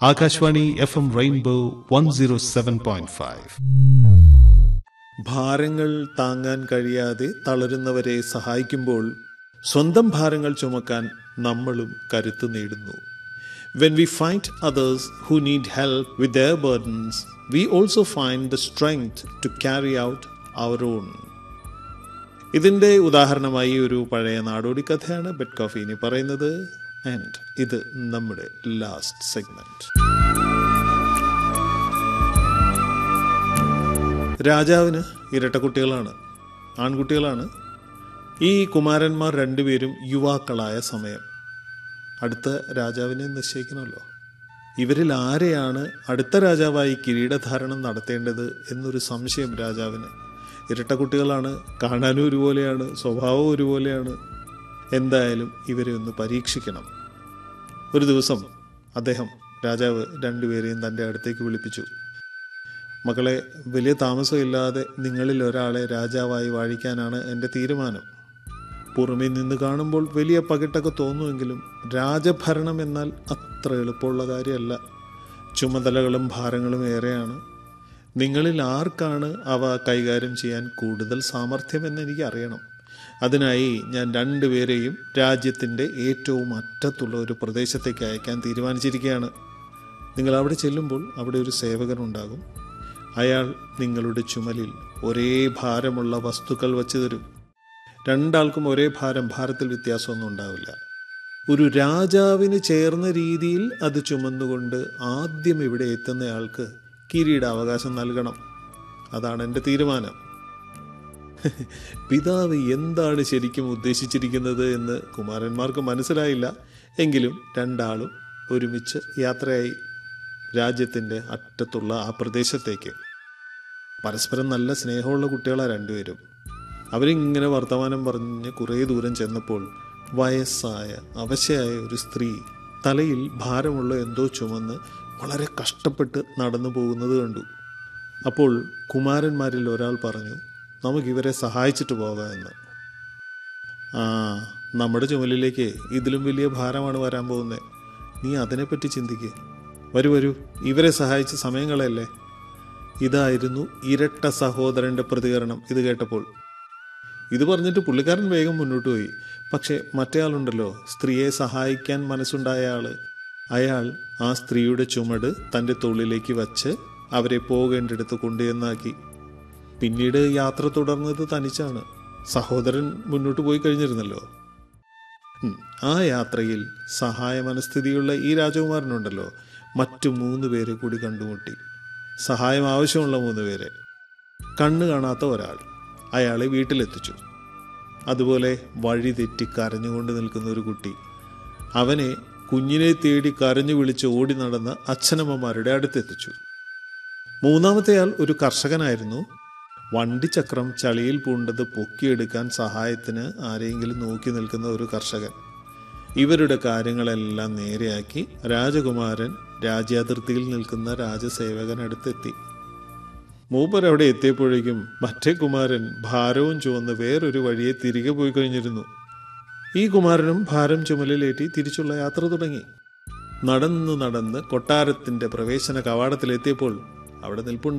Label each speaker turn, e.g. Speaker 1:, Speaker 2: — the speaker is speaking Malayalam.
Speaker 1: Akashvani F M rainbow one zero seven point five
Speaker 2: ഭാരങ്ങൾ താങ്ങാൻ കഴിയാതെ തളരുന്നവരെ സഹായിക്കുമ്പോൾ സ്വന്തം ഭാരങ്ങൾ ചുമക്കാൻ നമ്മളും കരുത്ത് നേടുന്നു when we find others who need help with their burdens we also find the strength to carry out our own ഇതിൻ്റെ ഉദാഹരണമായി ഒരു പഴയ നാടോടി കഥയാണ് ബെഡ് കോഫി ഇനി പറയുന്നത് ആൻഡ് ഇത് നമ്മുടെ ലാസ്റ്റ് സെഗ്മെന്റ് രാജാവിന് ഇരട്ട കുട്ടികളാണ് ആൺകുട്ടികളാണ് ഈ കുമാരന്മാർ രണ്ടുപേരും യുവാക്കളായ സമയം അടുത്ത രാജാവിനെ നിശ്ചയിക്കണമല്ലോ ഇവരിൽ ആരെയാണ് അടുത്ത രാജാവായി കിരീടധാരണം നടത്തേണ്ടത് എന്നൊരു സംശയം രാജാവിന് ഇരട്ട കുട്ടികളാണ് കാണാനും ഒരുപോലെയാണ് സ്വഭാവവും ഒരുപോലെയാണ് എന്തായാലും ഇവരെ ഒന്ന് പരീക്ഷിക്കണം ഒരു ദിവസം അദ്ദേഹം രാജാവ് രണ്ടുപേരെയും തൻ്റെ അടുത്തേക്ക് വിളിപ്പിച്ചു മക്കളെ വലിയ താമസമില്ലാതെ നിങ്ങളിൽ ഒരാളെ രാജാവായി വാഴിക്കാനാണ് എൻ്റെ തീരുമാനം പുറമേ നിന്ന് കാണുമ്പോൾ വലിയ പകിട്ടൊക്കെ തോന്നുമെങ്കിലും രാജഭരണം എന്നാൽ അത്ര എളുപ്പമുള്ള കാര്യമല്ല ചുമതലകളും ഭാരങ്ങളും ഏറെയാണ് നിങ്ങളിൽ ആർക്കാണ് അവ കൈകാര്യം ചെയ്യാൻ കൂടുതൽ സാമർഥ്യമെന്ന് എനിക്ക് അറിയണം അതിനായി ഞാൻ രണ്ടുപേരെയും രാജ്യത്തിൻ്റെ ഏറ്റവും അറ്റത്തുള്ള ഒരു പ്രദേശത്തേക്ക് അയക്കാൻ തീരുമാനിച്ചിരിക്കുകയാണ് നിങ്ങൾ അവിടെ ചെല്ലുമ്പോൾ അവിടെ ഒരു സേവകനുണ്ടാകും അയാൾ നിങ്ങളുടെ ചുമലിൽ ഒരേ ഭാരമുള്ള വസ്തുക്കൾ വച്ചു തരും രണ്ടാൾക്കും ഒരേ ഭാരം ഭാരത്തിൽ വ്യത്യാസമൊന്നും ഉണ്ടാവില്ല ഒരു രാജാവിന് ചേർന്ന രീതിയിൽ അത് ചുമന്നുകൊണ്ട് ആദ്യം ഇവിടെ എത്തുന്നയാൾക്ക് കിരീടാവകാശം നൽകണം അതാണ് എൻ്റെ തീരുമാനം പിതാവ് എന്താണ് ശരിക്കും ഉദ്ദേശിച്ചിരിക്കുന്നത് എന്ന് കുമാരന്മാർക്ക് മനസ്സിലായില്ല എങ്കിലും രണ്ടാളും ഒരുമിച്ച് യാത്രയായി രാജ്യത്തിൻ്റെ അറ്റത്തുള്ള ആ പ്രദേശത്തേക്ക് പരസ്പരം നല്ല സ്നേഹമുള്ള കുട്ടികളാണ് രണ്ടുപേരും അവരിങ്ങനെ വർത്തമാനം പറഞ്ഞ് കുറേ ദൂരം ചെന്നപ്പോൾ വയസ്സായ അവശയായ ഒരു സ്ത്രീ തലയിൽ ഭാരമുള്ള എന്തോ ചുമന്ന് വളരെ കഷ്ടപ്പെട്ട് നടന്നു പോകുന്നത് കണ്ടു അപ്പോൾ കുമാരന്മാരിൽ ഒരാൾ പറഞ്ഞു നമുക്കിവരെ സഹായിച്ചിട്ട് പോകാമെന്ന് ആ നമ്മുടെ ചുമലിലേക്ക് ഇതിലും വലിയ ഭാരമാണ് വരാൻ പോകുന്നത് നീ അതിനെപ്പറ്റി ചിന്തിക്ക് വരൂ വരൂ ഇവരെ സഹായിച്ച് സമയം കളയല്ലേ ഇതായിരുന്നു ഇരട്ട സഹോദരന്റെ പ്രതികരണം ഇത് കേട്ടപ്പോൾ ഇത് പറഞ്ഞിട്ട് പുള്ളിക്കാരൻ വേഗം മുന്നോട്ട് പോയി പക്ഷെ മറ്റേയാളുണ്ടല്ലോ സ്ത്രീയെ സഹായിക്കാൻ മനസ്സുണ്ടായ ആള് അയാൾ ആ സ്ത്രീയുടെ ചുമട് തൻ്റെ തൊള്ളിലേക്ക് വച്ച് അവരെ പോകേണ്ടടുത്ത് കൊണ്ടുചെന്നാക്കി പിന്നീട് യാത്ര തുടർന്നത് തനിച്ചാണ് സഹോദരൻ മുന്നോട്ട് പോയി കഴിഞ്ഞിരുന്നല്ലോ ഉം. ആ യാത്രയിൽ സഹായ മനസ്ഥിതിയുള്ള ഈ രാജകുമാരനുണ്ടല്ലോ മറ്റു മൂന്ന് പേരെ കൂടി കണ്ടുമുട്ടി സഹായം ആവശ്യമുള്ള മൂന്ന് പേരെ കണ്ണ് കാണാത്ത ഒരാൾ അയാളെ വീട്ടിലെത്തിച്ചു അതുപോലെ വഴി തെറ്റി കരഞ്ഞുകൊണ്ട് നിൽക്കുന്ന ഒരു കുട്ടി അവനെ കുഞ്ഞിനെ തേടി കരഞ്ഞു വിളിച്ച് ഓടി നടന്ന അച്ഛനമ്മമാരുടെ അടുത്തെത്തിച്ചു മൂന്നാമത്തെയാൾ ഒരു കർഷകനായിരുന്നു വണ്ടിച്ചക്രം ചളിയിൽ പൂണ്ടത് പൊക്കിയെടുക്കാൻ സഹായത്തിന് ആരെങ്കിലും നോക്കി നിൽക്കുന്ന ഒരു കർഷകൻ ഇവരുടെ കാര്യങ്ങളെല്ലാം നേരെയാക്കി രാജകുമാരൻ രാജ്യാതിർത്തിയിൽ നിൽക്കുന്ന രാജസേവകനടുത്തെത്തി മൂപ്പർ അവിടെ എത്തിയപ്പോഴേക്കും മറ്റേ കുമാരൻ ഭാരവും ചുവന്ന് വേറൊരു വഴിയെ തിരികെ പോയി കഴിഞ്ഞിരുന്നു ഈ കുമാരനും ഭാരം ചുമലിലേറ്റി തിരിച്ചുള്ള യാത്ര തുടങ്ങി നടന്ന് നടന്ന് കൊട്ടാരത്തിന്റെ പ്രവേശന കവാടത്തിലെത്തിയപ്പോൾ അവിടെ നിൽപ്പുണ്ട്